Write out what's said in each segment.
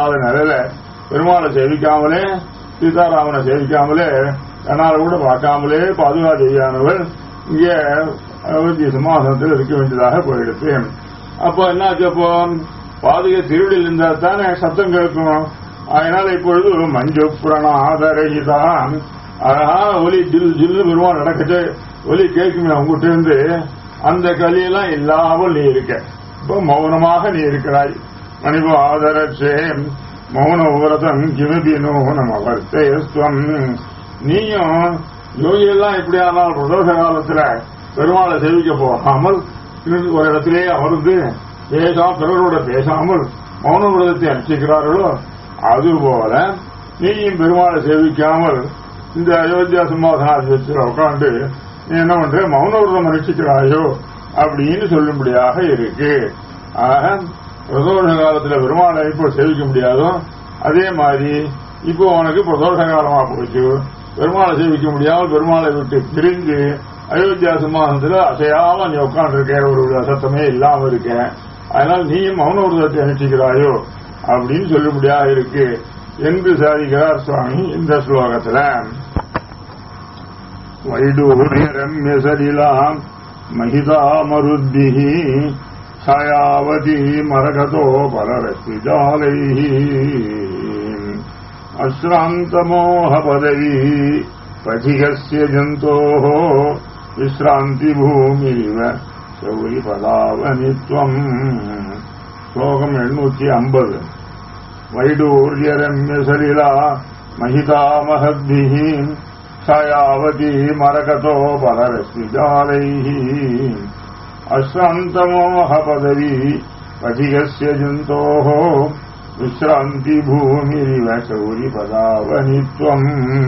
அது நிலையில பெருமாளை சேவிக்காமலே சீதாராமனை சேவிக்காமலே கண்ணால கூட பார்க்காமலே பாதுகா தேவியானவள் இங்கே அயோத்தி சிம்மாசனத்தில் இருக்க வேண்டியதாக போயிடுச்சு அப்போ என்னாச்சு அப்போ பாதுகை திருவிழில் இருந்தால் தானே சத்தம் கேட்கும் அதனால இப்பொழுது மஞ்சு புரணாதரைதான் அழகா ஒலி ஜில் ஜில்லு பெருமாள் நடக்குது ஒலி கேட்குமே உங்ககிட்ட இருந்து அந்த கலியெல்லாம் இல்லாமல் நீ இருக்க இப்போ மௌனமாக நீ இருக்கிறாய் மணிபு ஆதரச்சே மௌன விரதம் கிமபி நூனம் அவர்த்தேஸ்வம் நீயும் யோகியெல்லாம் எப்படி ஆனால் பிரதோஷ காலத்துல பெருமாளை சேவிக்க போகாமல் இருந்து ஒரு இடத்திலே அமர்ந்து பேசாம பிறரோட பேசாமல் மௌன விரதத்தை அனுஷ்டிக்கிறார்களோ அதுபோல நீயும் பெருமாளை சேவிக்காமல் இந்த அயோத்தியா சிம்மாசனாதிபத்தில் உட்காந்து நீ என்ன பண்ற மௌன விரதம் அனுஷ்டிக்கிறாயோ அப்படின்னு சொல்லும்படியாக இருக்கு ஆக பிரதோஷ காலத்துல பெருமாளை இப்போ சேவிக்க முடியாதோ அதே மாதிரி இப்போ உனக்கு பிரதோஷ காலமா போச்சு பெருமாளை சேவிக்க முடியாமல் பெருமாளை விட்டு பிரிஞ்சு அயோத்தியா சிம்மாசனத்துல அசையாம நீ உட்காந்துருக்க ஒரு சத்தமே இல்லாம இருக்க அதனால நீயும் மௌன விரதத்தை அனுஷ்டிக்கிறாயோ அப்படின்னு சொல்லும்படியாக இருக்கு என்று சாதிக்கிறார் சுவாமி இந்த ஸ்லோகத்துல வைடூரியரம்ய சலிலாம் महितामरुद्भिः छायावती मरगतो पररश्मिजालैः अश्रान्तमोहपदवी पथिकस्य जन्तोः विश्रान्तिभूमिरिव शौरिपदावनित्वम् श्लोकम् एण्णूति अम्बद् वैडूर्यरम्यसलिला महितामहद्भिः छायावती मरकतो पररश्मिजालैः अश्रान्तमोहपदवी पथिकस्य जन्तोः विश्रान्तिभूमिरिव शौरिपदावनित्वम्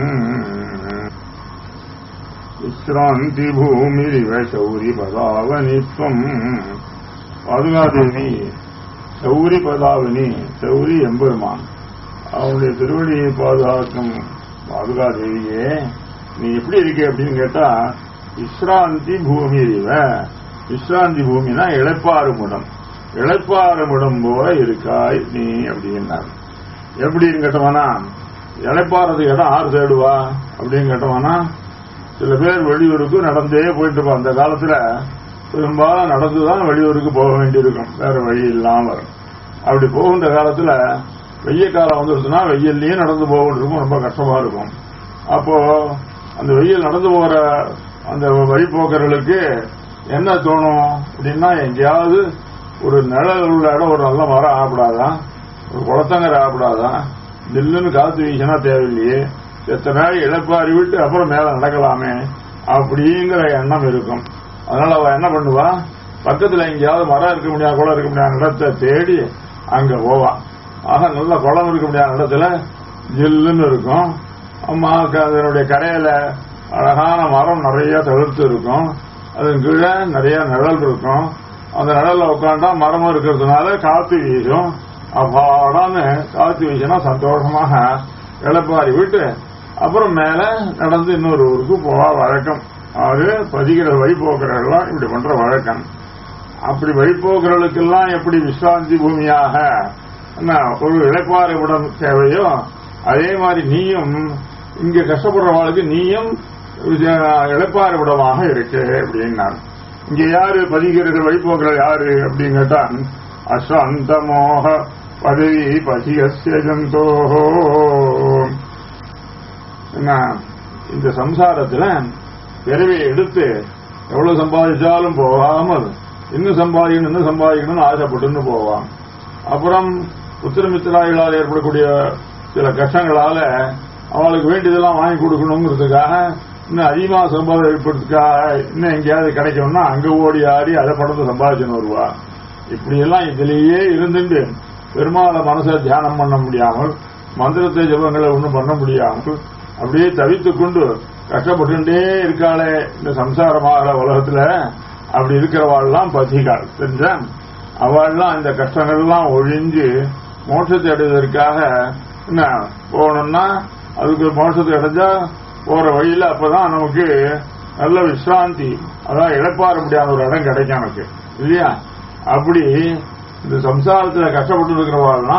विश्रान्तिभूमिरिव शौरिपदावनित्वम् பாதுகாதேவி சௌரி பதாவினி சௌரி எம்பெருமான் அவனுடைய திருவடியை பாதுகாக்கும் பாதுகாதேவியே நீ எப்படி இருக்க அப்படின்னு கேட்டா விஸ்ராந்தி பூமி இவ விஸ்ராந்தி பூமினா இழைப்பாறுமுடம் இழைப்பாறுமுடம் போல இருக்காய் நீ அப்படின்னார் எப்படின்னு கேட்டவனா இழைப்பாறது இடம் ஆறு தேடுவா அப்படின்னு கேட்டவனா சில பேர் வெளியூருக்கு நடந்தே போயிட்டு இருப்பா அந்த காலத்துல பெரும்பாலும் நடந்துதான் வெளியூருக்கு போக வேண்டியிருக்கும் வேற வழி இல்லாம வரும் அப்படி போகின்ற காலத்துல வெய்ய காலம் வந்துருச்சுன்னா வெயில்லையும் நடந்து போகிறதுக்கும் ரொம்ப கஷ்டமா இருக்கும் அப்போ அந்த வெயில் நடந்து போகிற அந்த வழிபோக்கர்களுக்கு என்ன தோணும் அப்படின்னா எங்கேயாவது ஒரு நிழல் உள்ள இடம் ஒரு நல்ல மரம் ஆகப்படாதான் ஒரு குளத்தங்கரை ஆகப்படாதான் நில்லுன்னு காத்து வீசினா தேவையில்லையே எத்தனை நாள் இழப்பாரி விட்டு அப்புறம் மேல நடக்கலாமே அப்படிங்கிற எண்ணம் இருக்கும் அதனால அவ என்ன பண்ணுவா பக்கத்துல எங்கேயாவது மரம் இருக்க முடியாது குளம் இருக்க முடியாத இடத்தை தேடி அங்க போவா ஆக நல்ல குளம் இருக்க முடியாத இடத்துல ஜில்லுன்னு இருக்கும் அம்மா அதனுடைய கரையில அழகான மரம் நிறைய தவிர்த்து இருக்கும் அதன் கீழே நிறைய நிழல் இருக்கும் அந்த நிழல்ல உட்காந்தா மரமும் இருக்கிறதுனால காத்து வீசும் அப்பாடான்னு காத்து வீசினா சந்தோஷமாக இழப்பாரி விட்டு அப்புறம் மேல நடந்து இன்னொரு ஊருக்கு போவா வழக்கம் அது பதிகிற வழிபோக்குறவர்கள்லாம் இப்படி பண்ற வழக்கம் அப்படி வழிபோக்குறவர்களுக்கெல்லாம் எப்படி விஸ்ராந்தி பூமியாக என்ன ஒரு இழைப்பாறு விடம் தேவையோ அதே மாதிரி நீயும் இங்க கஷ்டப்படுறவாளுக்கு நீயும் இழைப்பாறு விடமாக இருக்கு அப்படின்னார் இங்க யாரு பதிகிறது வழிபோக்குறது யாரு அப்படின்னு கேட்டா அசாந்த மோக பதவி பசியசிய ஜந்தோஹோ என்ன இந்த சம்சாரத்துல பிறவியை எடுத்து எவ்வளவு சம்பாதிச்சாலும் போகாமல் இன்னும் சம்பாதிக்கணும் இன்னும் சம்பாதிக்கணும்னு ஆசைப்பட்டுன்னு போவான் அப்புறம் உத்திரமித்திராய்களால் ஏற்படக்கூடிய சில கஷ்டங்களால அவளுக்கு வேண்டியதெல்லாம் வாங்கி கொடுக்கணுங்கிறதுக்காக இன்னும் அதிகமாக சம்பாதிப்பதற்காக இன்னும் எங்கேயாவது கிடைக்கும்னா அங்க ஓடி ஆடி அதை படத்தை சம்பாதிச்சுன்னு வருவா இப்படி எல்லாம் இதுலேயே இருந்துட்டு பெருமாளை மனசை தியானம் பண்ண முடியாமல் மந்திரத்தை ஜபங்களை ஒன்றும் பண்ண முடியாமல் அப்படியே தவித்துக் கொண்டு கஷ்டப்பட்டுட்டே இருக்காளே இந்த சம்சாரமாகிற உலகத்துல அப்படி இருக்கிறவாள்லாம் பசிகாள் தெரிஞ்சா அவள்லாம் இந்த கஷ்டங்கள்லாம் ஒழிஞ்சு மோட்சத்தை அடைவதற்காக என்ன போகணும்னா அதுக்கு மோட்சத்தை அடைஞ்சா போற வழியில அப்பதான் நமக்கு நல்ல விசிராந்தி அதான் இழப்பாற முடியாத ஒரு இடம் கிடைக்கும் நமக்கு இல்லையா அப்படி இந்த சம்சாரத்துல கஷ்டப்பட்டு இருக்கிறவாள்னா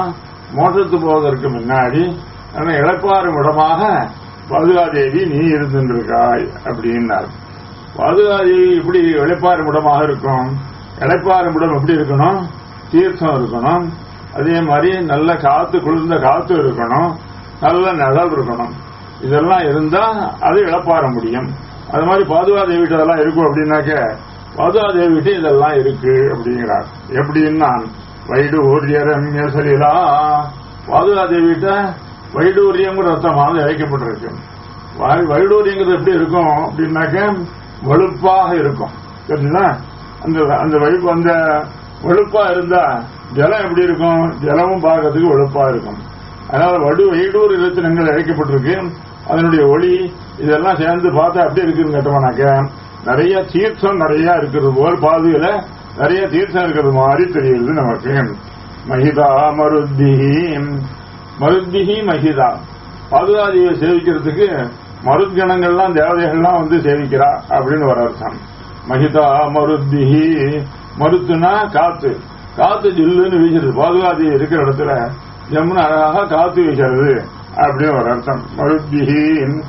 மோட்டத்து போவதற்கு முன்னாடி ஆனா இழப்பாறும் இடமாக பாதுகாதேவி நீ இருந்திருக்காய் அப்படின்னார் பாதுகாதேவி எப்படி இழைப்பாறும் இடமாக இருக்கும் இழைப்பாறும் இடம் எப்படி இருக்கணும் தீர்த்தம் இருக்கணும் அதே மாதிரி நல்ல காத்து குளிர்ந்த காத்து இருக்கணும் நல்ல நிழல் இருக்கணும் இதெல்லாம் இருந்தா அது இழப்பாற முடியும் அது மாதிரி பாதுகாதேவிட்ட அதெல்லாம் இருக்கும் அப்படின்னாக்க பாதுகாதேவிட்ட இதெல்லாம் இருக்கு அப்படிங்கிறார் எப்படின்னா வைடூரியரம் சலிலா பாதுகாதேவிட்ட வைடூரியங்கிற அர்த்தமானது இழைக்கப்பட்டிருக்கு வை- வைடூரியங்கிறது எப்படி இருக்கும் அப்படின்னாக்க வலுப்பாக இருக்கும் தெரிஞ்சுதா அந்த அந்த வழுப்பு அந்த வலுப்பா இருந்தா ஜலம் எப்படி இருக்கும் ஜலமும் பார்க்கறதுக்கு வலுப்பா இருக்கும் அதனால வடு வைடூர் இலத்தினங்கள் இழைக்கப்பட்டிருக்கு அதனுடைய ஒளி இதெல்லாம் சேர்ந்து பார்த்தா எப்படி இருக்குன்னு கேட்டோம்னாக்க நிறைய தீர்த்தம் நிறைய இருக்கிறது போல் பாதுகையில நிறைய தீர்த்தம் இருக்கிறது மாதிரி தெரியுது நமக்கு மகிதா மருத்திஹி மருத்திஹி மகிதா பாதுகாதியை சேவிக்கிறதுக்கு மருத்கணங்கள்லாம் தேவதைகள்லாம் வந்து சேவிக்கிறா அப்படின்னு ஒரு அர்த்தம் மகிதா மருத்திஹி மருத்துனா காத்து காத்து ஜில்லுன்னு வீசுறது பாதுகாதி இருக்கிற இடத்துல ஜம்முன்னு அழகாக காத்து வீசுறது அப்படின்னு ஒரு அர்த்தம் மருத்திஹி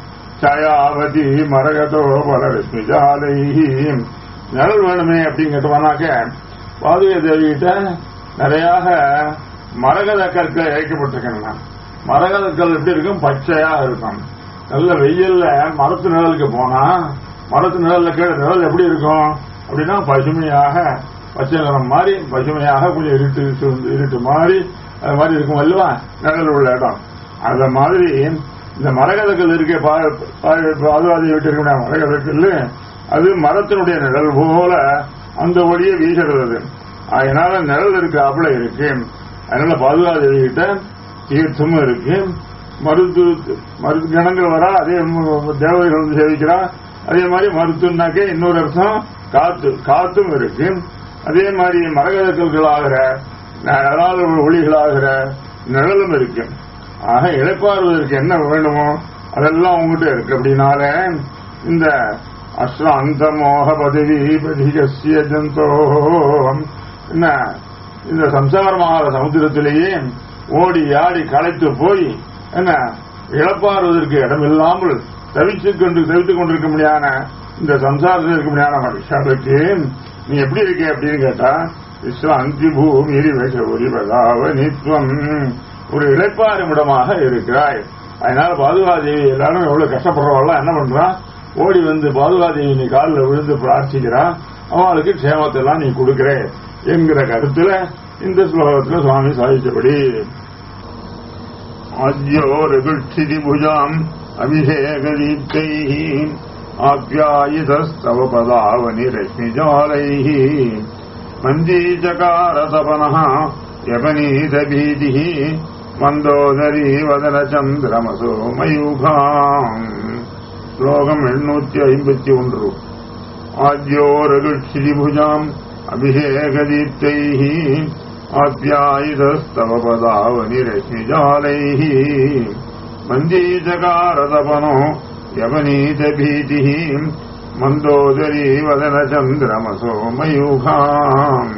சாயாவதி மரகதோ பலரஸ்மி ஜாலைஹி நிழல் வேணுமே அப்படின்னு கேட்டோம்னாக்க பாதுகா தேவிகிட்ட நிறையாக மரகத கற்கள் இழைக்கப்பட்டிருக்கின்றன மரகத கல் எப்படி இருக்கும் பச்சையா இருக்கும் நல்ல வெயில்ல மரத்து நிழலுக்கு போனா மரத்து நிழல்ல கீழே நிழல் எப்படி இருக்கும் அப்படின்னா பசுமையாக பச்சை நிறம் மாதிரி பசுமையாக கொஞ்சம் இருட்டு இருட்டு இருட்டு மாதிரி அது மாதிரி இருக்கும் அல்லவா நிழல் உள்ள இடம் அந்த மாதிரி இந்த மரகதக்கல் இருக்க பாதுகாதி விட்டு இருக்க மரகதக்கல் அது மரத்தினுடைய நிழல் போல அந்த ஒளியை வீசுறது அதனால நிழல் இருக்காப்புல இருக்கு அதனால பாதுகாதேவி கிட்ட தீர்த்தமும் இருக்கு மருத்து மருத்து கணங்கள் வரா அதே ம- தேவதைகள் வந்து சேவிக்கிறா அதே மாதிரி மருத்துவனாக்கே இன்னொரு அர்த்தம் காத்து காத்தும் இருக்கு அதே மாதிரி மரகத கல்களாகிற அதாவது ஒளிகளாகிற நிழலும் இருக்கு ஆக இழைப்பாறுவதற்கு என்ன வேணுமோ அதெல்லாம் உங்ககிட்ட இருக்கு அப்படின்னால இந்த அஸ்ராந்த மோக பதவி பதிகசிய ஜந்தோ என்ன இந்த சம்சாரமாக சமுத்திரத்திலேயே ஓடி ஆடி களைத்து போய் என்ன இழப்பாறுவதற்கு இடமில்லாமல் தவித்துக் கொண்டு தவித்துக் கொண்டிருக்க முடியாத இந்த சம்சாரத்தில் இருக்க முடியாத மனுஷாளுக்கு நீ எப்படி இருக்க அப்படின்னு கேட்டா விஸ்வாந்தி பூமி ஒலிபதாவ நித்வம் ஒரு இழைப்பாறுமிடமாக இருக்கிறாய் அதனால பாதுகாதேவி எல்லாரும் எவ்வளவு கஷ்டப்படுறவெல்லாம் என்ன பண்றான் ஓடி வந்து பாதுகாதேவி நீ காலில் விழுந்து பிரார்த்திக்கிறா அவளுக்கு க்ஷேமத்தை எல்லாம் நீ கொடுக்கிற என்கிற கருத்துல இந்த ஸ்லோகத்துல சுவாமி சாதிச்சபடி आद्योरगुक्षितिभुजाम् अभिषेकदीप्तैः आप्यायितस्तव पदावनि रश्मिजालैः मञ्जीचकारतपनः यपनीतभीतिः मन्दोदरी वदनचन्द्रमसो मयूखाम् श्लोकम् एण्णूति ऐम्पति ஒன்று आद्योरगुक्षितिभुजाम् अभिषेकदीप्तैः आप्यायितस्तव पदावनिरश्मिजालैः मञ्जीचकारतपनो यवनीतभीतिः मन्दोदरी वदनचन्द्रमसो मयूखाम्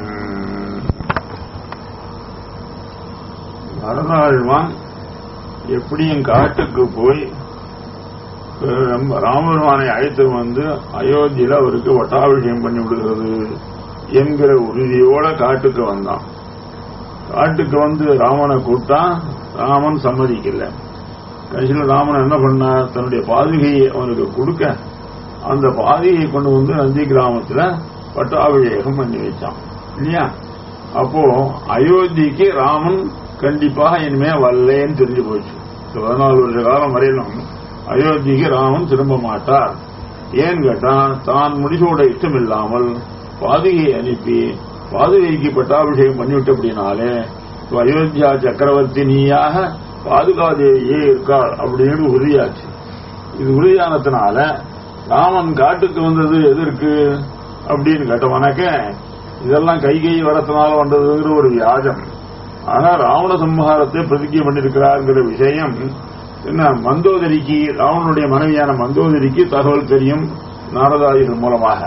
பரதாழ்வான் எப்படியும் காட்டுக்கு போய் அஹ், ராமபெருமானை அழைத்து வந்து அயோத்தியில அவருக்கு வட்டாபிஷேகம் பண்ணி விடுகிறது என்கிற உறுதியோட காட்டுக்கு வந்தான் காட்டுக்கு வந்து ராமனை கூட்டா ராமன் சம்மதிக்கல கடைசியில் ராமன் என்ன பண்ணார் தன்னுடைய பாதுகையை அவனுக்கு கொடுக்க அந்த பாதுகையை கொண்டு வந்து நந்தி கிராமத்துல பட்டாபிஷேகம் பண்ணி வச்சான் இல்லையா அப்போ அயோத்திக்கு ராமன் கண்டிப்பாக இனிமே வரலேன்னு தெரிஞ்சு போச்சு இந்த பதினாலு வருஷ காலம் வரையிலும் அயோத்திக்கு ராமன் திரும்ப மாட்டார் ஏன்னு கேட்டா தான் முடிசோட இஷ்டம் இல்லாமல் பாதுகையை அனுப்பி பாதுகைக்கு பட்டாபிஷேகம் பண்ணிவிட்ட அப்படின்னாலே இப்ப அயோத்தியா சக்கரவர்த்தினியாக பாதுகாதேவியே இருக்காள் அப்படின்னு உறுதியாச்சு இது உறுதியானதுனால ராமன் காட்டுக்கு வந்தது எதற்கு அப்படின்னு கேட்டவனாக்க இதெல்லாம் கைகை வரத்தினால வந்ததுங்கிற ஒரு வியாஜம் ஆனா ராவண சம்ஹாரத்தை பிரதிஜை பண்ணிருக்கிறார்ங்கிற விஷயம் என்ன மந்தோதரிக்கு ராவணனுடைய மனைவியான மந்தோதரிக்கு தகவல் தெரியும் நாரதாதிகள் மூலமாக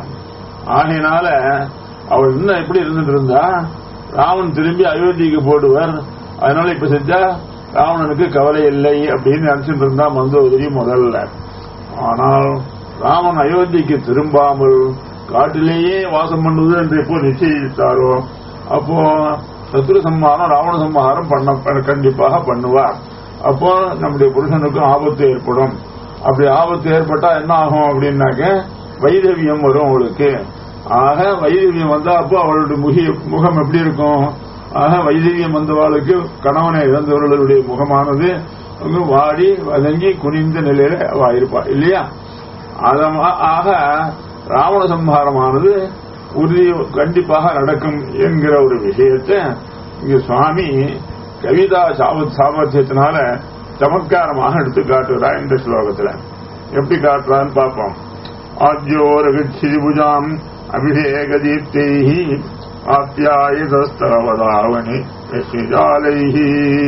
ஆகையினால அவள் இன்னும் எப்படி இருந்துட்டு இருந்தா ராமன் திரும்பி அயோத்திக்கு போடுவர் அதனால இப்ப செஞ்சா ராவணனுக்கு கவலை இல்லை அப்படின்னு நினைச்சிட்டு இருந்தா மந்தோதரி முதல்ல ஆனால் ராமன் அயோத்திக்கு திரும்பாமல் காட்டிலேயே வாசம் பண்ணுவது என்று எப்போ நிச்சயித்தாரோ அப்போ சத்ரு சம்ஹாரம் ராவண சம்ஹாரம் பண்ண கண்டிப்பாக பண்ணுவார் அப்போ நம்முடைய புருஷனுக்கும் ஆபத்து ஏற்படும் அப்படி ஆபத்து ஏற்பட்டா என்ன ஆகும் அப்படின்னாக்க வைதவியம் வரும் அவளுக்கு ஆக வைதவியம் வந்தா அப்போ அவளுடைய முகி முகம் எப்படி இருக்கும் ஆக வைதவியம் வந்தவாளுக்கு கணவனை இழந்தவர்களுடைய முகமானது வந்து வாடி வதங்கி குனிந்த நிலையில அவ இருப்பா இல்லையா அதமா- ஆக ராவண சம்ஹாரமானது உறுதி கண்டிப்பாக நடக்கும் என்கிற ஒரு விஷயத்தை இங்க சுவாமி கவிதா சாப சாமர்த்தியத்தினால சமத்காரமாக எடுத்து காட்டுகிறார் இந்த ஸ்லோகத்துல எப்படி காட்டுறான்னு பார்ப்போம் ஆத்யோரகிச்சிபுஜாம் அபிஷேக தீப்தை ஆப்யாயுதஸ்தவதாவணி யஸ்மிஜாலைஹி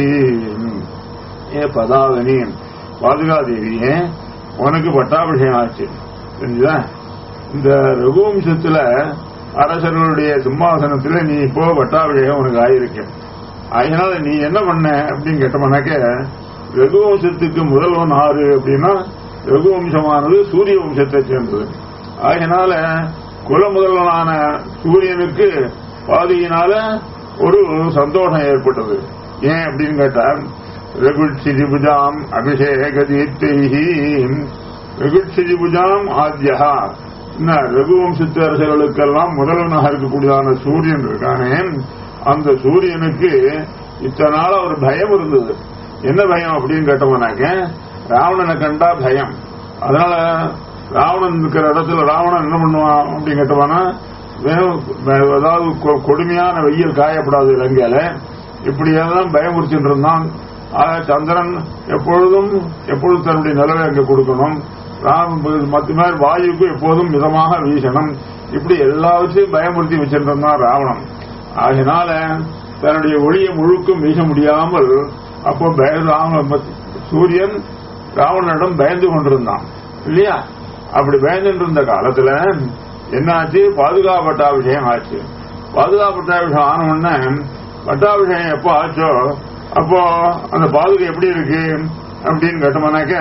ஏ பதாவனி பாதுகாதேவியே உனக்கு பட்டாபிஷேகம் ஆச்சு தெரிஞ்சுதா இந்த ரகுவம்சத்துல அரசர்களுடைய சிம்மாசனத்துல நீ இப்போ பட்டாபிஷேகம் உனக்கு ஆயிருக்கு அதனால நீ என்ன பண்ண அப்படின்னு கேட்டோம்னாக்க ரகுவம்சத்துக்கு முதல்வன் ஆறு அப்படின்னா ரகுவம்சமானது சூரிய வம்சத்தை சேர்ந்தது அதனால குல முதல்வனான சூரியனுக்கு பாதியினால ஒரு சந்தோஷம் ஏற்பட்டது ஏன் அப்படின்னு கேட்டா ரகுட்சிதிபுஜாம் அபிஷேக தீப்தைஹி ரகுட்சிதிபுஜாம் ஆத்யா என்ன ரகுவம்சத்து அரசர்களுக்கெல்லாம் முதல்வனாக இருக்கக்கூடியதான சூரியன் இருக்கானே அந்த சூரியனுக்கு இத்தனை நாளா ஒரு பயம் இருந்தது என்ன பயம் அப்படின்னு கேட்டோம்னாக்க ராவணனை கண்டா பயம் அதனால ராவணன் இருக்கிற இடத்துல ராவணன் என்ன பண்ணுவான் அப்படின்னு கேட்டோம்னா வெறும் வெ- அதாவது கொ- கொடுமையான வெயில் காயப்படாது இலங்கையில இப்படியெல்லாம் பயமுறுத்திட்டு இருந்தான் ஆக சந்திரன் எப்பொழுதும் எப்பொழுதும் தன்னுடைய நிலவை அங்க கொடுக்கணும் ராம் மற்ற மாதிரி வாயுக்கு எப்போதும் மிதமாக வீசணும் இப்படி எல்லாவற்றையும் பயமுறுத்தி வச்சிட்டு இருந்தான் ராவணன் ஆகினால தன்னுடைய ஒளியை முழுக்கும் வீச முடியாமல் அப்போ பய ராம சூரியன் ராவணனிடம் பயந்து கொண்டிருந்தான் இல்லையா அப்படி பயந்துட்டு இருந்த காலத்துல என்னாச்சு பாதுகாப்பு பட்டாபிஷேகம் ஆச்சு பாதுகாப்பு பட்டாபிஷேகம் ஆன உடனே பட்டாபிஷேகம் எப்போ ஆச்சோ அப்போ அந்த பாதுகா எப்படி இருக்கு அப்படின்னு கேட்டோம்னாக்க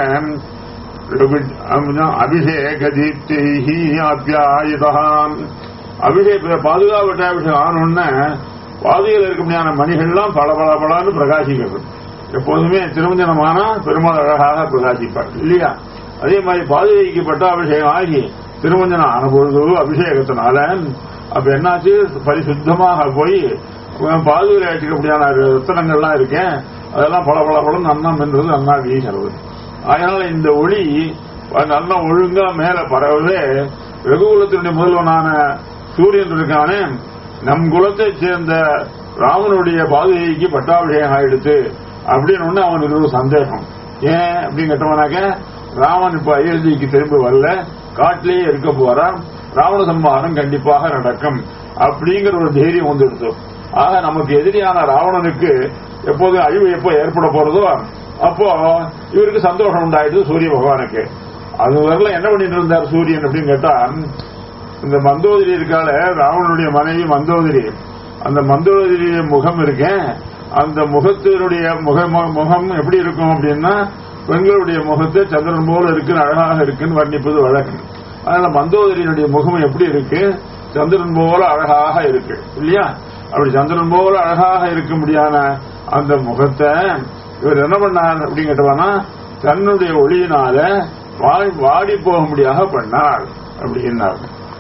அபிஷேக தீப்தி அத்தியாயுதாம் அபிஷேக பாதுகாப்பு பட்டாபிஷேகம் ஆன உடனே பாதுகையில் இருக்க முடியாத மணிகள்லாம் பல பல பலன்னு பிரகாசிக்கிறது எப்போதுமே திருமஞ்சனமானா பெருமாள் அழகாக பிரகாசிப்பார் இல்லையா அதே மாதிரி பாதுகைக்கு பட்டாபிஷேகம் ஆகி திருமஞ்சனம் ஆன பொழுது அபிஷேகத்தினால அப்ப என்னாச்சு பரிசுத்தமாக போய் பாதுகையில் இருக்கக்கூடியான ரத்தனங்கள்லாம் இருக்கேன் அதெல்லாம் பல பல பலம் நன்னம் என்றது நன்னா வீசுறது அதனால இந்த ஒளி நல்லா ஒழுங்கா மேல பரவவே ரகுகுலத்தினுடைய முதல்வனான சூரியன் இருக்கானே நம் குலத்தை சேர்ந்த ராமனுடைய பாதுகைக்கு பட்டாபிஷேகம் ஆயிடுச்சு அப்படின்னு ஒண்ணு அவனுக்கு ஒரு சந்தேகம் ஏன் அப்படின்னு கேட்டவனாக்க ராமன் இப்ப அயோத்திக்கு திரும்ப வரல காட்டிலேயே இருக்க போறான் ராவண சம்ஹாரம் கண்டிப்பாக நடக்கும் அப்படிங்கிற ஒரு தைரியம் வந்துடுச்சு ஆக நமக்கு எதிரியான ராவணனுக்கு எப்போது அழிவு எப்போ ஏற்பட போறதோ அப்போ இவருக்கு சந்தோஷம் உண்டாயிடுது சூரிய பகவானுக்கு அது வரல என்ன பண்ணிட்டு இருந்தார் சூரியன் அப்படின்னு கேட்டா இந்த மந்தோதரி இருக்கால ராவணனுடைய மனைவி மந்தோதரி அந்த மந்தோதரி முகம் இருக்கேன் அந்த முகத்தினுடைய முகம் முகம் எப்படி இருக்கும் அப்படின்னா பெண்களுடைய முகத்தை சந்திரன் போல இருக்குன்னு அழகாக இருக்குன்னு வர்ணிப்பது வழக்கம் அதனால மந்தோதரியினுடைய முகம் எப்படி இருக்கு சந்திரன் போல அழகாக இருக்கு இல்லையா அப்படி சந்திரன் போல அழகாக இருக்க முடியாத அந்த முகத்தை இவர் என்ன பண்ணார் அப்படின்னு கேட்டவானா தன்னுடைய ஒளியினால வாடி- வாடி போக முடியாத பண்ணார் அப்படின்னார்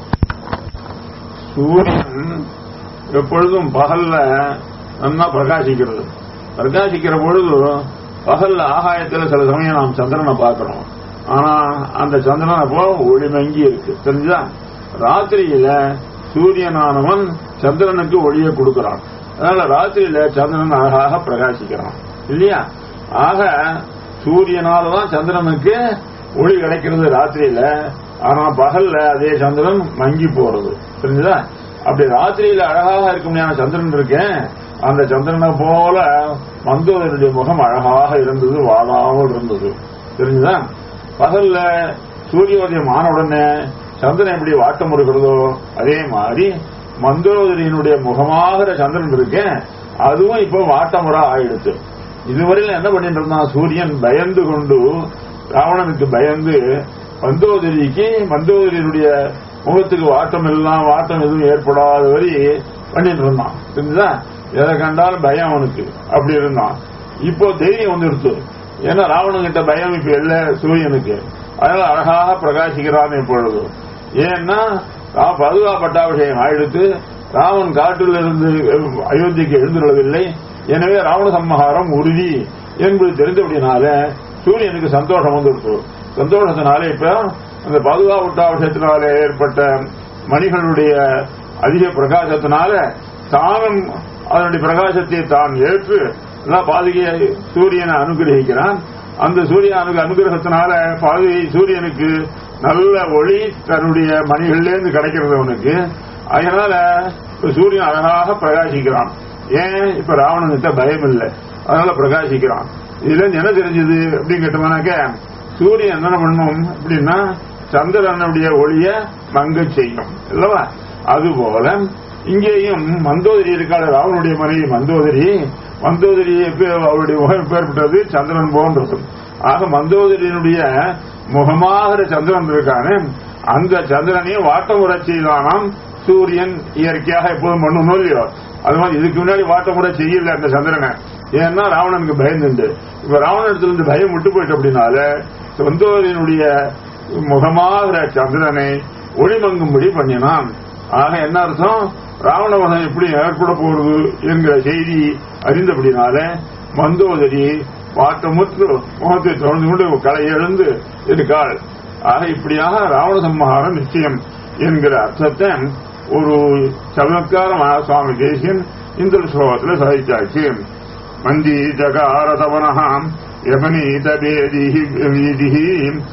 சூரியன் எப்பொழுதும் பகல்ல நல்லா பிரகாசிக்கிறது பிரகாசிக்கிற பொழுது பகல்ல ஆகாயத்துல சில சமயம் நாம் சந்திரனை பார்க்கிறோம் ஆனா அந்த சந்திரன் அப்போ ஒளிமங்கி இருக்கு தெரிஞ்சா ராத்திரியில சூரியனானவன் சந்திரனுக்கு ஒளியை கொடுக்கிறான் அதனால ராத்திரியில சந்திரன் அழகாக பிரகாசிக்கிறான் இல்லையா ஆக சூரியனாலதான் சந்திரனுக்கு ஒளி கிடைக்கிறது ராத்திரியில ஆனா பகல்ல அதே சந்திரன் மங்கி போறது தெரிஞ்சுதா அப்படி ராத்திரியில அழகாக இருக்க முடியாத சந்திரன் இருக்கேன் அந்த சந்திரனை போல மந்தோதருடைய முகம் அழகாக இருந்தது வாடாமல் இருந்தது தெரிஞ்சுதா பகல்ல சூரியோதயம் ஆன உடனே சந்திரன் எப்படி வாட்டம் இருக்கிறதோ அதே மாதிரி மந்தோதரியினுடைய முகமாகிற சந்திரன் இருக்கேன் அதுவும் இப்போ வாட்டமுறை ஆயிடுச்சு இதுவரையில என்ன பண்ணிட்டு இருந்தான் சூரியன் பயந்து கொண்டு ராவணனுக்கு பயந்து மந்தோதரிக்கு மந்தோதரியினுடைய முகத்துக்கு வாட்டம் எல்லாம் வாட்டம் எதுவும் ஏற்படாத வரை பண்ணிட்டு இருந்தான் தெரிஞ்சுதா எதை கண்டாலும் பயம் அவனுக்கு அப்படி இருந்தான் இப்போ தைரியம் வந்துருச்சு ஏன்னா ராவணன் கிட்ட பயம் இப்ப இல்ல சூரியனுக்கு அதனால அழகாக பிரகாசிக்கிறான் இப்பொழுது ஏன்னா ரா- பதுகா பட்டாபிஷேகம் ஆயிடுத்து ராவன் காட்டில் இருந்து அயோத்திக்கு எழுந்துள்ளவில்லை எனவே ராவண சம்ஹாரம் உறுதி என்பது தெரிந்தபடினால சூரியனுக்கு சந்தோஷம் வந்துடுச்சு சந்தோஷத்தினால இப்ப அந்த பதுகா பட்டாபிஷேகத்தினால ஏற்பட்ட மணிகளுடைய அதிக பிரகாசத்தினால தானும் அதனுடைய பிரகாசத்தை தான் ஏற்று எல்லாம் பாதுகையை சூரியனை அனுகிரகிக்கிறான் அந்த சூரிய அனு அனுகிரகத்தினால பாதுகை சூரியனுக்கு நல்ல ஒளி தன்னுடைய மணிகளிலேருந்து கிடைக்கிறது அவனுக்கு அதனால இப்ப சூரியன் அழகாக பிரகாசிக்கிறான் ஏன் இப்ப ராவணனுக்கு பயம் இல்லை அதனால பிரகாசிக்கிறான் இதுல இருந்து என்ன தெரிஞ்சது அப்படின்னு கேட்டோம்னாக்க சூரியன் என்ன பண்ணும் அப்படின்னா சந்திரனுடைய ஒளிய மங்க செய்யும் இல்லவா அதுபோல இங்கேயும் மந்தோதரி இருக்காள் ராவனுடைய மனைவி மந்தோதரி மந்தோதரி பே- அவருடைய முகம் பேர்பட்டது சந்திரன் போன்றது ஆக மந்தோதரியினுடைய முகமாகிற சந்திரன் இருக்கானே அந்த சந்திரனையும் வாட்டம் உரை செய்தானாம் சூரியன் இயற்கையாக எப்போதும் பண்ணணும் இல்லையோ அது மாதிரி இதுக்கு முன்னாடி வாட்டம் கூட செய்யல அந்த சந்திரனை ஏன்னா ராவணனுக்கு பயந்துண்டு இப்ப ராவணத்துல இருந்து பயம் விட்டு போயிட்டு அப்படின்னால மந்தோதரியினுடைய முகமாகிற சந்திரனை ஒளிமங்கும்படி பண்ணினான் ஆக என்ன அர்த்தம் ராவணவனம் எப்படி ஏற்பட போறது என்கிற செய்தி அறிந்தபடினால மந்தோதரி வாட்டமுற்று முகத்தை தொடர்ந்து கொண்டு களை எழுந்து இருக்காள் ஆக இப்படியாக ராவண சம்ஹாரம் நிச்சயம் என்கிற அர்த்தத்தை ஒரு சமத்கார மகாசுவாமி தேசியன் இந்த ஸ்லோகத்தில் சாதிச்சாச்சு மந்தி ஜகாரதவனஹாம் யபனீத பேதிஹி வீதிஹி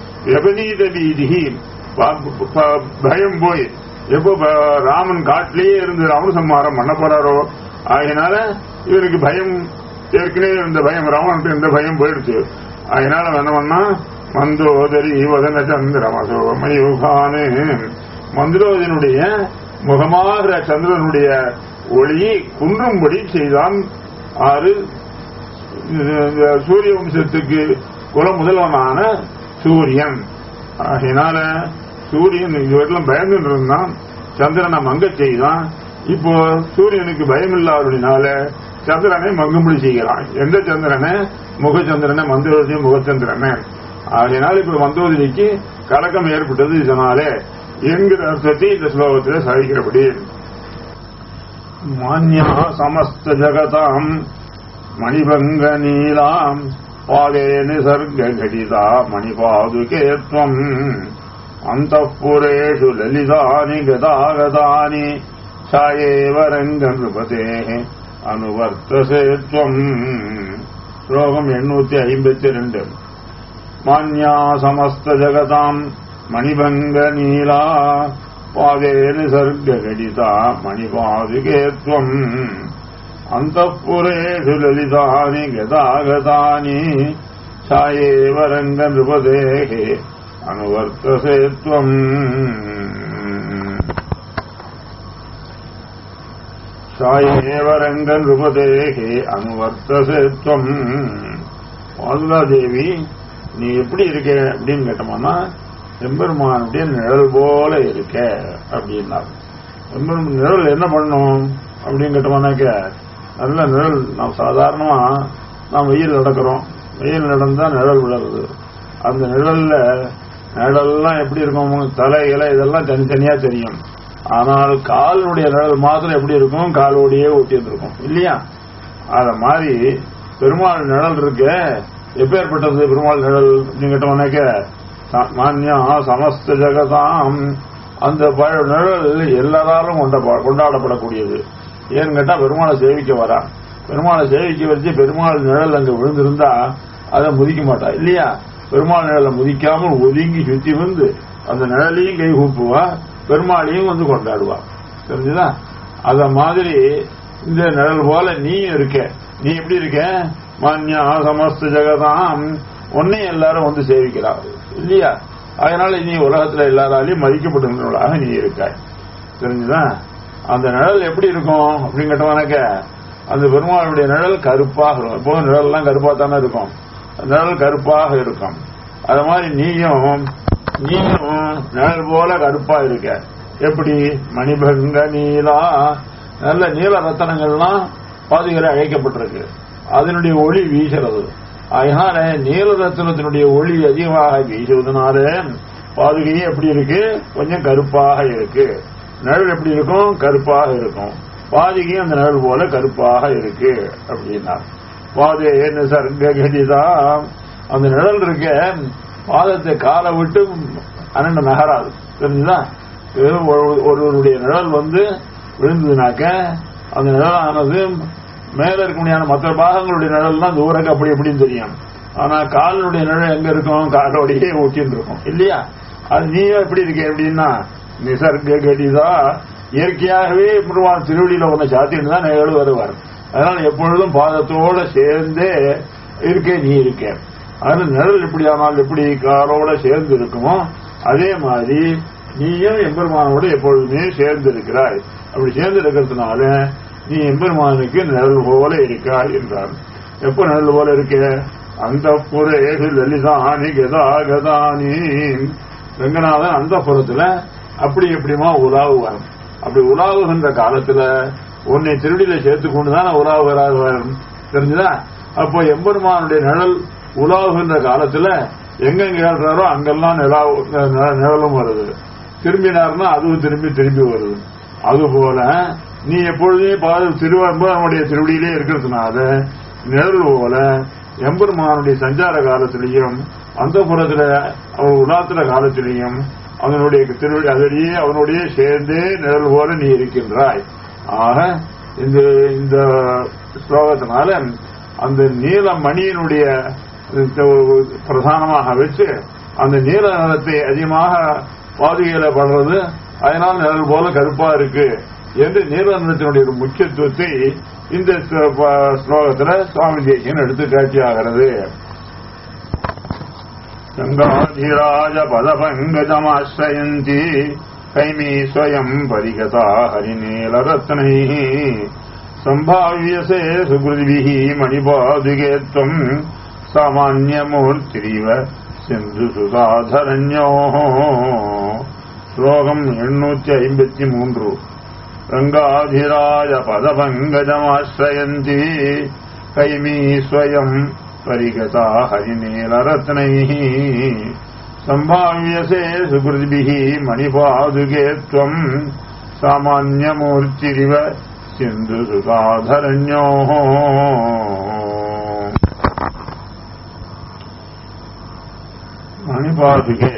யபனீத வீதிஹி ப- ப- பயம் போய் எப்போ ப- ராமன் காட்டிலேயே இருந்து ராவண சம்ஹாரம் பண்ண போறாரோ அதனால இவருக்கு பயம் ஏற்கனவே இருந்த பயம் ராவனுக்கு இருந்த பயம் போயிடுச்சு அதனால அவன் என்ன பண்ணா மந்தோதரி வதன சந்திரமசோ மயூகானு மந்திரோதனுடைய முகமாகிற சந்திரனுடைய ஒளியை குன்றும்படி செய்தான் ஆறு இந்த சூரிய வம்சத்துக்கு குல முதல்வனான சூரியன் ஆகையினால சூரியன் இதுவரையிலும் பயந்துட்டு இருந்தான் சந்திரனை மங்க செய்தான் இப்போ சூரியனுக்கு பயம் இல்லாதனால சந்திரனை மங்கும்படி செய்கிறான் எந்த சந்திரனை முகச்சந்திரனை மந்தோதரி முகச்சந்திரனை ஆகையினால் இப்ப மந்தோதரிக்கு கலக்கம் ஏற்பட்டது இதனாலே என்கிற அர்த்தத்தை இந்த ஸ்லோகத்தில் சாதிக்கிறபடி மான்யா சமஸ்த ஜகதாம் மணிபங்க நீலாம் பாதே நிசர்க கடிதா மணிபாதுகேத்வம் அந்தப்புரேஷு லலிதானி கதாகதானி சாயேவ ரங்க நிருபதே அனுவர்த்தசேத்வம் ஸ்லோகம் எண்ணூத்தி ஐம்பத்தி ரெண்டு மான்யா சமஸ்த ஜகதாம் மணிபங்க நீலா பாதே நிசர்க கடிதா மணிபாதுகேத்வம் அந்தப்புரேஷு லலிதானி கதாகதானி சாயேவ ரங்க நிருபதேகே அனுவர்த்தசேத்வம் சாயேவ ரங்க நிருபதேகே அனுவர்த்தசேத்வம் பாதுகாதேவி நீ எப்படி இருக்க அப்படின்னு கேட்டோம்னா எம்பெருமானுடைய நிழல் போல இருக்க அப்படின்னா எம்பெருமான் நிழல் என்ன பண்ணும் அப்படின்னு கேட்டோம்னாக்க நல்ல நிழல் நாம் சாதாரணமா நாம் வெயில் நடக்கிறோம் வெயில் நடந்தா நிழல் விழுறது அந்த நிழல்ல நிழல்லாம் எப்படி இருக்கும் தலை இலை இதெல்லாம் தனித்தனியா தெரியும் ஆனால் காலினுடைய நிழல் மாத்திரம் எப்படி இருக்கும் காலோடையே ஒட்டி இருக்கும் இல்லையா அத மாதிரி பெருமாள் நிழல் இருக்க எப்பேற்பட்டது பெருமாள் நிழல் அப்படின்னு கேட்டோம்னாக்க ச- மான்யா சமஸ்த ஜெகதாம் அந்த பழ நிழல் எல்லாராலும் கொண்ட கொண்டாடப்படக்கூடியது ஏன்னு கேட்டா பெருமாளை சேவிக்க வரா பெருமாளை சேவிக்க வச்சு பெருமாள் நிழல் அங்க விழுந்திருந்தா அதை முதிக்க மாட்டா இல்லையா பெருமாள் நிழலை முதிக்காமல் ஒதுங்கி சுத்தி வந்து அந்த நிழலையும் கை கூப்புவா பெருமாளையும் வந்து கொண்டாடுவா தெரிஞ்சுதா அத மாதிரி இந்த நிழல் போல நீ இருக்க நீ எப்படி இருக்க மான்யா சமஸ்த ஜெகதாம் உன்னையும் எல்லாரும் வந்து சேவிக்கிறார் இல்லையா அதனால நீ உலகத்துல எல்லாராலையும் மதிக்கப்படுகிறவர்களாக நீ இருக்காய் தெரிஞ்சுதா அந்த நிழல் எப்படி இருக்கும் அப்படின்னு கேட்டவனாக்க அந்த பெருமாளுடைய நிழல் கருப்பாக இருக்கும் எப்போதும் நிழல்லாம் கருப்பாக தானே இருக்கும் நிழல் கருப்பாக இருக்கும் அது மாதிரி நீயும் நீயும் நிழல் போல கருப்பா இருக்க எப்படி மணிபங்க நீலா நல்ல நீல ரத்தனங்கள்லாம் பாதுகார அழைக்கப்பட்டிருக்கு அதனுடைய ஒளி வீசுறது அதனால நீல ரத்தனத்தினுடைய ஒளி அதிகமாக வீசுவதனால பாதுகையும் எப்படி இருக்கு கொஞ்சம் கருப்பாக இருக்கு நிழல் எப்படி இருக்கும் கருப்பாக இருக்கும் பாதுகையும் அந்த நிழல் போல கருப்பாக இருக்கு அப்படின்னா பாதே சர்க்ககதிதா அந்த நிழல் இருக்க பாதத்தை காலை விட்டு அனண்ட நகராது தெரிஞ்சுதா வெறும் ஒரு- ஒருவருடைய நிழல் வந்து விழுந்ததுனாக்க அந்த நிழலானது மேல இருக்க முடியாத மற்ற பாகங்களுடைய நிழல் தான் தூரக்கு அப்படி எப்படின்னு தெரியும் ஆனா காலினுடைய நிழல் எங்க இருக்கும் காலோடையே ஊட்டின்னு இருக்கும் இல்லையா அது நீயும் எப்படி இருக்க எப்படின்னா நிசர்க கடிதா இயற்கையாகவே பெருமாள் திருவடியில உன்னை சாத்திட்டு தான் நிகழ்வு வருவார் அதனால எப்பொழுதும் பாதத்தோட சேர்ந்தே இருக்கே நீ இருக்க அதனால நிழல் எப்படி ஆனால் எப்படி காரோட சேர்ந்து இருக்குமோ அதே மாதிரி நீயும் எம்பெருமானோட எப்பொழுதுமே சேர்ந்து இருக்கிறாய் அப்படி சேர்ந்து இருக்கிறதுனால நீ எம்பெருமானுக்கு நிழல் போல இருக்காய் என்றார் எப்ப நிழல் போல இருக்க அந்த புரேகு லலிதானி கதா கதானி ரங்கநாதன் அந்த புறத்துல அப்படி எப்படிமா உலாவுவார் அப்படி உலாவுகின்ற காலத்துல உன்னை திருடியில சேர்த்து கொண்டுதான் உலாவுகிறார் தெரிஞ்சுதா அப்போ எம்பெருமானுடைய நிழல் உலாவுகின்ற காலத்துல எங்கெங்க ஏழ்றாரோ அங்கெல்லாம் நிலாவு நி- நிழலும் வருது திரும்பினார்னா அதுவும் திரும்பி திரும்பி வருது அதுபோல நீ எப்பொழுதே பாத திருவம்பனுடைய திருவடியிலே இருக்கிறதுனால நிழல் போல எம்பெருமானுடைய சஞ்சார காலத்திலையும் அந்த புறத்துல அவன் உலாத்துற காலத்திலையும் அவனுடைய திருவடி அதிலேயே அவனுடைய சேர்ந்தே நிழல் போல நீ இருக்கின்றாய் ஆக இந்த இந்த ஸ்லோகத்தினால அந்த நீல மணியினுடைய பிரதானமாக வச்சு அந்த நீல நிறத்தை அதிகமாக பாதுகையில படுறது அதனால் நிழல் போல கருப்பா இருக்கு என்று நீல நிறத்தினுடைய ஒரு முக்கியத்துவத்தை இந்த ஸ்லோ- ப- ஸ்லோகத்துல சுவாமி தேசியன் எடுத்து காட்சியாகிறது गङ्गाधिराज पदपङ्कजमाश्रयन्ति कैमी स्वयम् परिगता हरिनीलरत्नैः सम्भाव्यसे सुकृतिभिः मणिपादुके त्वम् सामान्यमूर्तिरिव सिन्धुसुधाधरण्योः श्लोकम् एण्णूति ऐम्पति मूன்று गङ्गाधिराज पदपङ्कजमाश्रयन्ति कैमी स्वयम् परिगता हरिनीलरत्नैः सम्भाव्यसे सुकृतिभिः मणिपादुके त्वम् सामान्यमूर्तिरिव सिन्धुसुधाधरण्योः மணிபாதுகே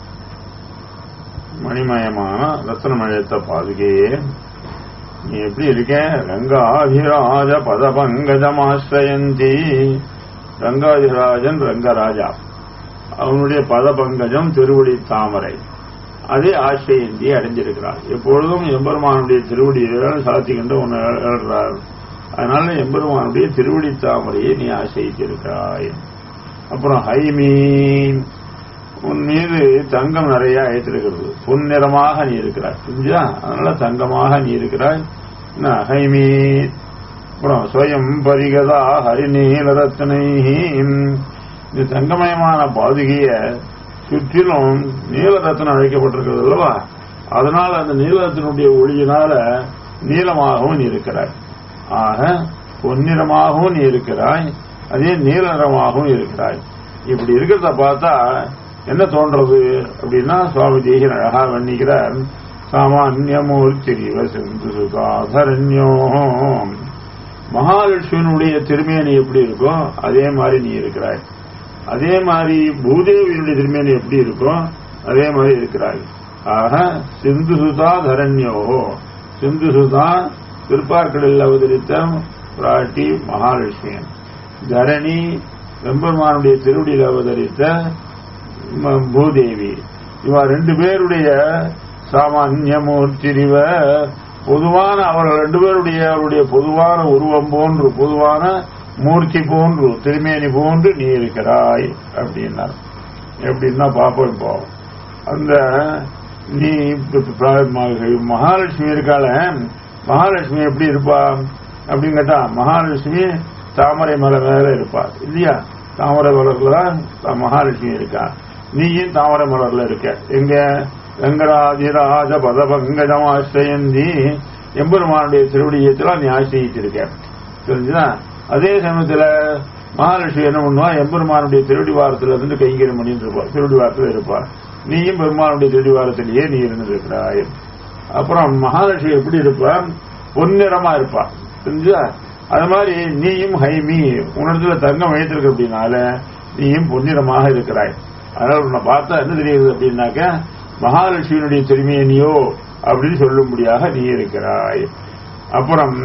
மணிமயமான ரத்னமயத்த பாதுகையே நீ எப்படி இருக்க ரங்காதிராஜ பதபங்கஜமாசிரயந்தி ரங்காதிராஜன் ரங்கராஜா அவனுடைய பதபங்கஜம் திருவடி தாமரை அதே ஆசிரியந்தி அடைஞ்சிருக்கிறார் எப்பொழுதும் எம்பெருமானுடைய திருவடியில சாத்திக்கின்ற ஒன்று எழுறார் அதனால எம்பெருமானுடைய திருவடி தாமரையை நீ ஆசிரித்திருக்கிறாய் அப்புறம் ஹைமீன் உன் மீது தங்கம் நிறைய அழைத்திருக்கிறது பொன்னிறமாக நீ இருக்கிறாய் புரிஞ்சா அதனால தங்கமாக நீ இருக்கிறாய் என்ன, ஹைமீ அப்புறம் ஸ்வயம் பரிகதா ஹரிநீலரத்னை இந்த தங்கமயமான பாதுகைய சுற்றிலும் நீலரத்னம் அழைக்கப்பட்டிருக்கிறது அல்லவா அதனால அந்த நீலரத்தினுடைய ஒளியினால நீளமாகவும் நீ இருக்கிறாய் ஆக பொன்னிறமாகவும் நீ இருக்கிறாய் அதே நீல நிறமாகவும் இருக்கிறாய் இப்படி இருக்கிறத பார்த்தா என்ன தோன்றது அப்படின்னா சுவாமி தேகின் அழகா வர்ணிக்கிறார் சாமான்யமூர்த்திரிவ சிந்து சுகாதரண்யோ மகாலட்சுமியினுடைய திருமேனி எப்படி இருக்கோ அதே மாதிரி நீ இருக்கிறாய் அதே மாதிரி பூதேவியினுடைய திருமேனி எப்படி இருக்கோ அதே மாதிரி இருக்கிறாய் ஆக சிந்து சுதா தரண்யோ சிந்து சுதா திருப்பார்க்கடலில் அவதரித்த பிராட்டி மகாலட்சுமியன் தரணி வெம்பெருமானுடைய திருவடியில் அவதரித்த ம- பூதேவி இவ ரெண்டு பேருடைய சாமான்யமூர்த்திரிவ பொதுவான அவர்கள் ரெண்டு பேருடைய அவருடைய பொதுவான உருவம் போன்று பொதுவான மூர்த்தி போன்று திருமேனி போன்று நீ இருக்கிறாய் அப்படின்னார் எப்படின்னா பாப்போம் இப்போ அந்த நீ இப்ப ப- ம- மகாலட்சுமி இருக்காள மகாலட்சுமி எப்படி இருப்பா அப்படின்னு கேட்டா மகாலட்சுமி தாமரை மலை மேல இருப்பார் இல்லையா தாமரை மலர்ல தான் மகாலட்சுமி இருக்கா நீயும் தாமரை மலர்ல இருக்க எங்க வெங்கடாதிராஜ பதபங்கஜம் ஆசிரியந்தி எம்பெருமானுடைய திருவடியத்தில் நீ ஆசிரியிச்சிருக்க தெரிஞ்சுதா அதே சமயத்துல மகாலட்சுமி என்ன பண்ணுவா எம்பெருமானுடைய திருவடி வாரத்துல இருந்து கைங்கரம் பண்ணிட்டு இருப்பா திருவடி வாரத்துல இருப்பா நீயும் பெருமானுடைய திருவடி வாரத்திலேயே நீ இருந்திருக்கிறாய் அப்புறம் மகாலட்சுமி எப்படி இருப்பா பொன்னிறமா இருப்பா தெரிஞ்சா அது மாதிரி நீயும் ஹைமி உன்னிடத்துல தங்கம் வைத்திருக்க அப்படின்னால நீயும் பொன்னிறமாக இருக்கிறாய் அதனால உன்னை பார்த்தா என்ன தெரியுது அப்படின்னாக்க மகாலட்சுமியினுடைய திருமேனியோ அப்படின்னு சொல்லும்படியாக நீ இருக்கிறாய் அப்புறம்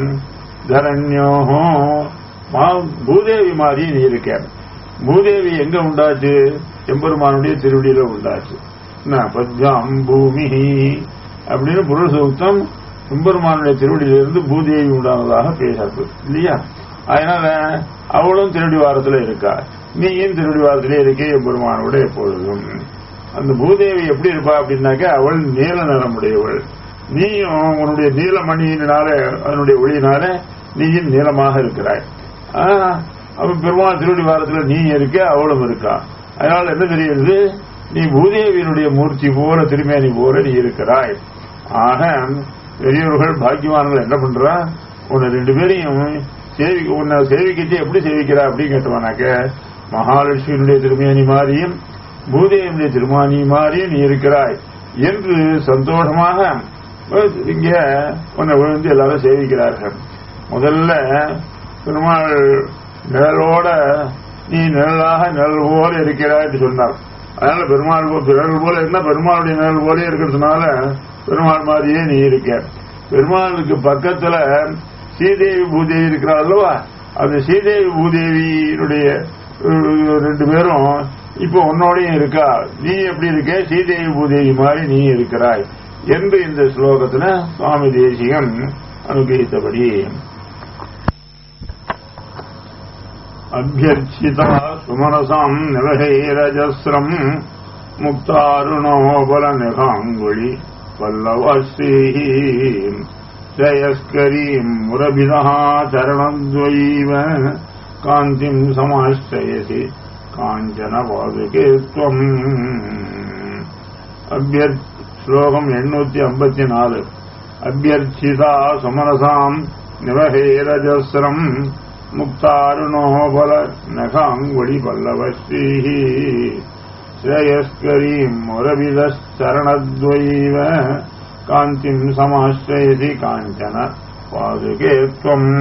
தரண்யோஹோ மா- பூதேவி மாதிரி நீ இருக்க பூதேவி எங்க உண்டாச்சு எம்பெருமானுடைய திருவடியில உண்டாச்சு என்ன, பத்யாம் பூமி அப்படின்னு புருஷ சூக்தம் எம்பெருமானுடைய திருவடியிலிருந்து பூதேவி உண்டானதாக பேசாது இல்லையா அதனால அவளும் திருவடி வாரத்துல இருக்கா நீயும் திருவடி வாரத்திலே இருக்கே எம்பெருமானோட எப்பொழுதும் அந்த பூதேவி எப்படி இருப்பா அப்படின்னாக்க அவள் நீல நிறமுடையவள் நீயும் உன்னுடைய நீலமணியினால அதனுடைய ஒளியினால நீயும் நீளமாக இருக்கிறாய் ஆனா, அவன் பெருமாள் திருவடி வாரத்துல நீ இருக்க அவளும் இருக்கா அதனால என்ன தெரியுது நீ பூதேவியினுடைய மூர்த்தி போல திருமேனி போல நீ இருக்கிறாய் ஆக பெரியவர்கள் பாக்கியவான்கள் என்ன பண்றா உன்னை ரெண்டு பேரையும் சேவி உன்னை சேவிக்கிட்டு எப்படி சேவிக்கிறா அப்படின்னு கேட்டவனாக்க மகாலட்சுமியினுடைய திருமேனி மாதிரியும் பூதேவியுடைய திருமானி மாதிரியும் நீ இருக்கிறாய் என்று சந்தோஷமாக இங்க உன்னை விழுந்து எல்லாரும் சேவிக்கிறார்கள் முதல்ல பெருமாள் நிழலோட நீ நிழலாக நிழல் போல இருக்கிறாய் என்று சொன்னார் அதனால பெருமாள் போ- நிழல் போல இருந்தா பெருமாளுடைய நிழல் போல இருக்கிறதுனால பெருமாள் மாதிரியே நீ இருக்க பெருமாளுக்கு பக்கத்துல ஸ்ரீதேவி பூதேவி இருக்கிறார் அல்லவா அந்த ஸ்ரீதேவி பூதேவியினுடைய அஹ், ரெண்டு பேரும் இப்போ உன்னோடையும் இருக்கா நீ எப்படி இருக்க ஸ்ரீதேவி பூதேவி மாதிரி நீ இருக்கிறாய் என்று இந்த ஸ்லோகத்துல சுவாமி தேசிகன் அனுகிரகித்தபடி அபியர்ச்சிதா சுமரசாம் நிலகைரஜஸ்ரம் முக்தாருணோபல நிகாங்குழி பல்லவஸ்ரீ ஜயஸ்கரீம் முரபிதா சரணத்வைவ காந்திம் சமாஷ்டயசி காஞ்சன பாதுகே துவம் அபியர் ஸ்லோகம் எண்ணூத்தி ஐம்பத்தி நாலு அபியர்ச்சிதா சுமரசாம் நிவஹேரஜஸ்ரம் முக்தாருணோபல நகாங்குடி பல்லவஸ்ரீ ஸ்ரேயஸ்கரீம் முரபிதரணத்வைவ காந்திம் சமாஸ்ரயதி காஞ்சன பாதுகே துவம்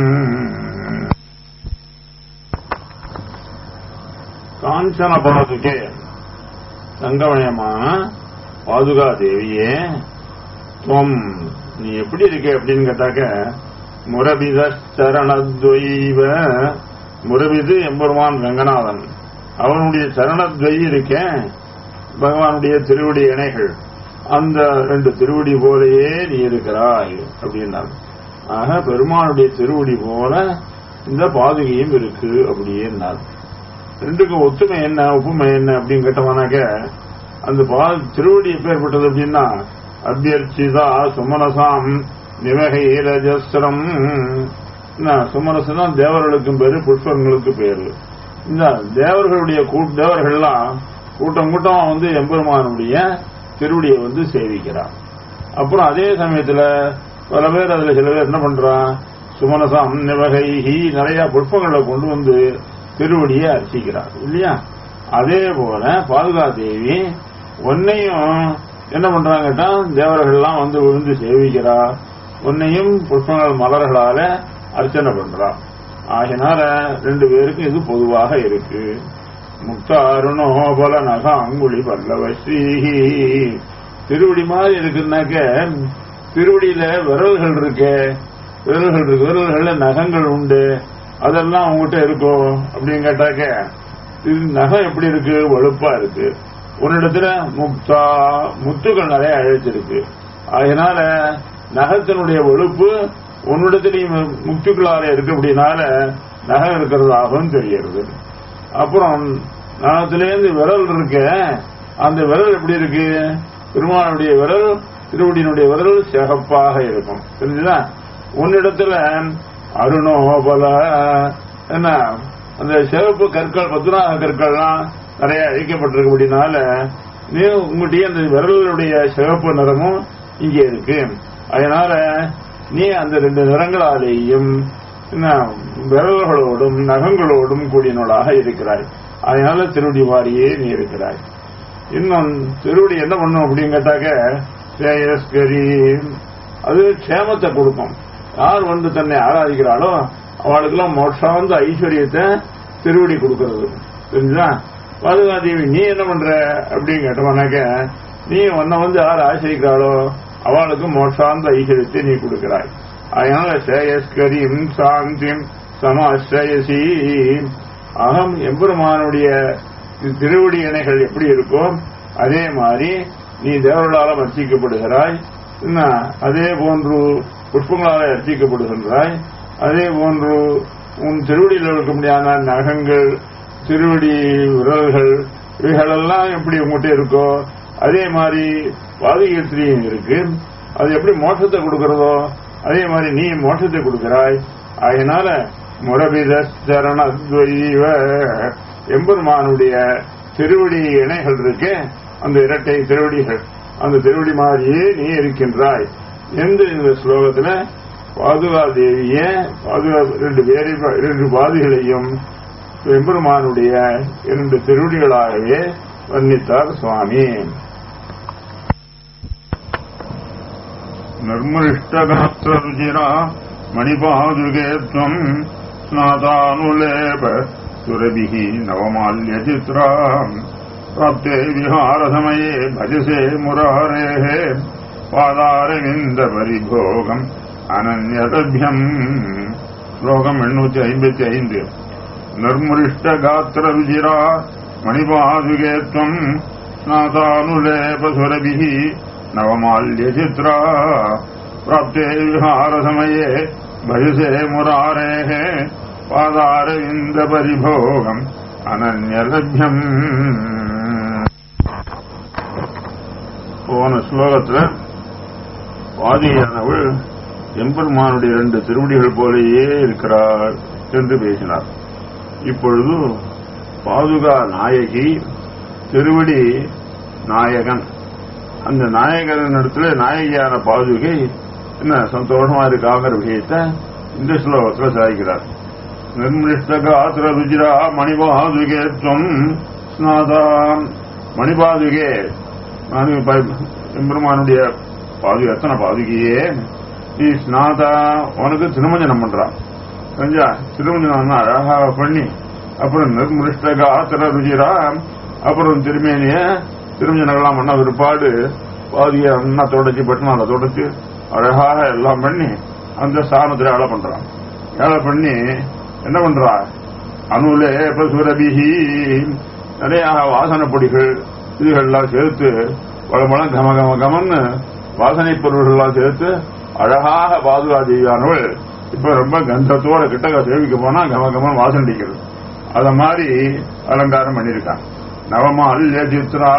காஞ்சன பாதுகே தங்கமயமான பாதுகா தேவியே துவம் நீ எப்படி இருக்க அப்படின்னு கேட்டாக்க முரபித சரணத்வைவ முரபிது எம்பெருமான் ரங்கநாதன் அவனுடைய சரணத்வயி இருக்கேன் பகவானுடைய திருவடி இணைகள் அந்த ரெண்டு திருவடி போலயே நீ இருக்கிறாய் அப்படின்னாங்க ஆக பெருமானுடைய திருவடி போல இந்த பாதுகையும் இருக்கு அப்படின்னார் ரெண்டுக்கும் ஒத்துமை என்ன ஒப்புமை என்ன அப்படின்னு கேட்டவனாக்க அந்த பா திருவடி எப்பேற்பட்டது அப்படின்னா அபியர்ச்சிதா சுமனசாம் நிவகை ரஜஸ்ரம் சுமனசனா தேவர்களுக்கும் பேரு புஷ்பங்களுக்கு பேரு இந்த தேவர்களுடைய கூ- தேவர்கள்லாம் கூட்டம் கூட்டமா வந்து எம்பெருமானுடைய திருவடியை வந்து சேவிக்கிறார் அப்புறம் அதே சமயத்துல பல பேர் அதுல சில பேர் என்ன பண்றான் சுமனசாம் நிவகைஹி நிறைய புஷ்பங்களை கொண்டு வந்து திருவடியை அர்ச்சிக்கிறார் இல்லையா அதே போல பாதுகா தேவி உன்னையும் என்ன பண்றாங்கட்டா தேவர்கள்லாம் வந்து விழுந்து சேவிக்கிறா உன்னையும் புஷ்பங்கள் மலர்களால அர்ச்சனை பண்றா ஆகினால ரெண்டு பேருக்கும் இது பொதுவாக இருக்கு முக்தாருணோபல நக அங்குழி பல்லவ ஸ்ரீஹி திருவடி மாதிரி இருக்குன்னாக்க திருவடியில விரல்கள் இருக்கு விரல்கள் இருக்கு விரல்கள்ல நகங்கள் உண்டு அதெல்லாம் உங்ககிட்ட இருக்கும் அப்படின்னு கேட்டாக்க இது நகம் எப்படி இருக்கு வலுப்பா இருக்கு உன்னிடத்துல முக்தா முத்துகள் நிறைய அழைச்சிருக்கு அதனால நகத்தினுடைய வலுப்பு உன்னிடத்திலையும் முத்துக்களால இருக்கு அப்படின்னால நகம் இருக்கிறதாகவும் தெரிகிறது அப்புறம் நகத்திலேருந்து விரல் இருக்க அந்த விரல் எப்படி இருக்கு பெருமானுடைய விரல் திருவடியினுடைய விரல் சிகப்பாக இருக்கும் தெரிஞ்சுதா உன்னிடத்துல அருணோபல என்ன அந்த சிவப்பு கற்கள் பத்மநாக கற்கள்லாம் நிறைய அழிக்கப்பட்டிருக்கபடினால நீ உங்களுடைய அந்த விரலுடைய சிவப்பு நிறமும் இங்கே இருக்கு அதனால நீ அந்த ரெண்டு நிறங்களாலேயும் என்ன, விரல்களோடும் நகங்களோடும் கூடியவளாக இருக்கிறாய் அதனால திருவடி வாரியே நீ இருக்கிறாய் இன்னும் திருவடி என்ன பண்ணும் அப்படின்னு கேட்டாக்க ஸ்ரேயஸ்கரி அது க்ஷேமத்தை கொடுக்கும் யார் வந்து தன்னை ஆராதிக்கிறாளோ அவளுக்கெல்லாம் மோட்சாந்த ஐஸ்வர்யத்தை திருவடி கொடுக்கறது தெரிஞ்சா பாதுகாதேவி நீ என்ன பண்ற அப்படின்னு கேட்டோம்னாக்க நீ உன்னை வந்து யார் ஆசிரிக்கிறாளோ அவளுக்கு மோட்சாந்த ஐஸ்வர்யத்தை நீ கொடுக்கிறாய் அதனால ஸ்ரேயஸ்கரியும் சாந்தியும் சமாஸ்ரேயசி அகம் எம்பெருமானுடைய திருவடி இணைகள் எப்படி இருக்கோ அதே மாதிரி நீ தேவர்களால் அர்ச்சிக்கப்படுகிறாய் என்ன, அதே போன்று புஷ்பங்களால் அர்ச்சிக்கப்படுகின்றாய் அதே போன்று உன் திருவடியில் இருக்க முடியாத நகங்கள் திருவடி விரல்கள் இவைகளெல்லாம் எப்படி உங்ககிட்ட இருக்கோ அதே மாதிரி பாதகத்திரியும் இருக்கு அது எப்படி மோட்சத்தை கொடுக்கிறதோ அதே மாதிரி நீ மோட்சத்தை கொடுக்கிறாய் அதனால முரபித சரணத்வைவ எம்பெருமானுடைய திருவடி இணைகள் இருக்கு அந்த இரட்டை திருவடிகள் அந்த திருவடி மாதிரியே நீ இருக்கின்றாய் என்று இந்த ஸ்லோகத்துல பாதுகா தேவிய பாதுகா ரெண்டு பேரை இரண்டு பாதிகளையும் எம்பெருமானுடைய இரண்டு திருவடிகளாகவே வர்ணித்தார் சுவாமி निर्मृष्टगात्ररुचिरा मणिपादुके त्वम् स्नातानुलेप सुरभिः नवमाल्यचित्रा प्राप्ते विहारसमये भजसे मुरारेः पादारविन्दपरिभोगम् अनन्यलभ्यम् श्लोकम् एण्णूति ऐம்பத்தி ஐந்து निर्मृष्टगात्ररुचिरा मणिपादुके त्वम् स्नातानुलेपसुरभिः नवमाल्यचित्रा प्राप्ते विहारसमये भजसे मुरारेः पादारविन्दपरिभोगम् अनन्यलभ्यम् போன ஸ்லோகத்துல வாதியானவள் எம்பெருமானுடைய இரண்டு திருவடிகள் போலேயே இருக்கிறார் என்று பேசினார் இப்பொழுது பாதுகா நாயகி திருவடி நாயகன் அந்த நாயகன் இடத்துல நாயகியான பாதுகை என்ன சந்தோஷமா இருக்காங்கிற விஷயத்தை இந்த ஸ்லோகத்துல சாதிக்கிறார் நிர்மிஷ்டகாத்திர ருஜிரா மணிபாதுகே துவம் ஸ்நாதாம் மணிபாதுகே நான் எம்பெருமானுடைய பாதுகை எத்தனை பாதுகையே நீ ஸ்நாதா உனக்கு திருமஞ்சனம் பண்றான் தெரிஞ்சா திருமஞ்சனம் அழகா பண்ணி அப்புறம் நிர்மிருஷ்டகாத்திர ருஜிரா அப்புறம் திருமேனிய திருமஞ்சனங்கள்லாம் பண்ண பிற்பாடு பாதியை அண்ணா தொடச்சி பட்டினால தொடச்சி அழகாக எல்லாம் பண்ணி அந்த ஸ்தானத்தில் ஏழை பண்றான் ஏழை பண்ணி என்ன பண்றா அணுலே சுரபிஹி நிறைய வாசனை பொடிகள் இதுகள்லாம் சேர்த்து வளமளம் கம கம கமன்னு வாசனை பொருள்கள்லாம் சேர்த்து அழகாக பாதுகா தேவியானவள் இப்ப ரொம்ப கந்தத்தோட கிட்டக்க தேவிக்கு போனா கம கமன் வாசனை அடிக்கிறது அத மாதிரி அலங்காரம் பண்ணியிருக்கான் நவமால்ய சித்ரா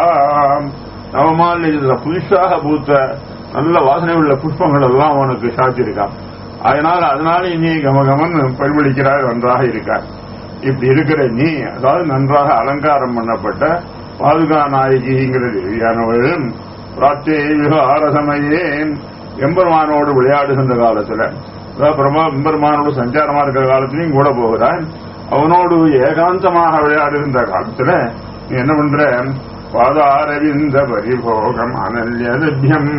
நவமால்ய சித்ரா புதுசாக பூத்த நல்ல வாசனை உள்ள புஷ்பங்கள் எல்லாம் உனக்கு சாத்தியிருக்கான் அதனால அதனால நீ கமகமன் பரிமளிக்கிறாய் நன்றாக இருக்கார் இப்படி இருக்கிற நீ அதாவது நன்றாக அலங்காரம் பண்ணப்பட்ட பாதுகா நாயகிங்கிற தேவியானவள் பிராத்தே ஆரசமையே எம்பெருமானோடு விளையாடுகின்ற காலத்துல அதாவது பிரமா எம்பெருமானோடு சஞ்சாரமா இருக்கிற காலத்திலையும் கூட போகிறான் அவனோடு ஏகாந்தமாக விளையாடுகின்ற காலத்துல நீ என்ன பண்ற பாதாரவிந்த பரிபோகம் அனல்யலபியம்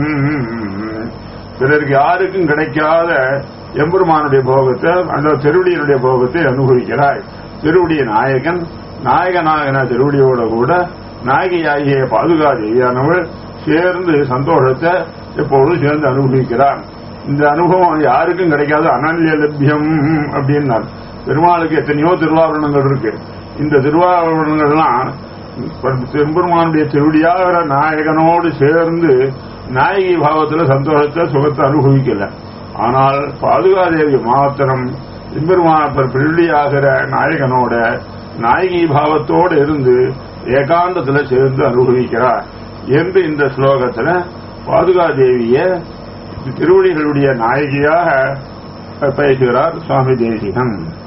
பிறருக்கு யாருக்கும் கிடைக்காத எம்பெருமானுடைய போகத்தை அந்த திருவடியினுடைய போகத்தை அனுபவிக்கிறாய் திருவடிய நாயகன் நாயகனாகன திருவடியோட கூட நாயகியாகிய பாதுகா தேவியானவள் சேர்ந்து சந்தோஷத்தை எப்பொழுதும் சேர்ந்து அனுபவிக்கிறார் இந்த அனுபவம் யாருக்கும் கிடைக்காத அனல்ய லபியம் அப்படின்னார் பெருமாளுக்கு எத்தனையோ திருவாபரணங்கள் இருக்கு இந்த திருவாபரணங்கள்லாம் பெருமானுடைய திருவடியாகிற நாயகனோடு சேர்ந்து நாயகி பாவத்துல சந்தோஷத்தை சுகத்தை அனுபவிக்கல ஆனால் பாதுகாதேவி மாத்திரம் எம்பெருமான பிள்ளையாகிற நாயகனோட நாயகி பாவத்தோடு இருந்து ஏகாந்தத்துல சேர்ந்து அனுபவிக்கிறார் என்று இந்த ஸ்லோகத்துல பாதுகாதேவிய திருவடிகளுடைய நாயகியாக பேசுகிறார் சுவாமி தேசிகம்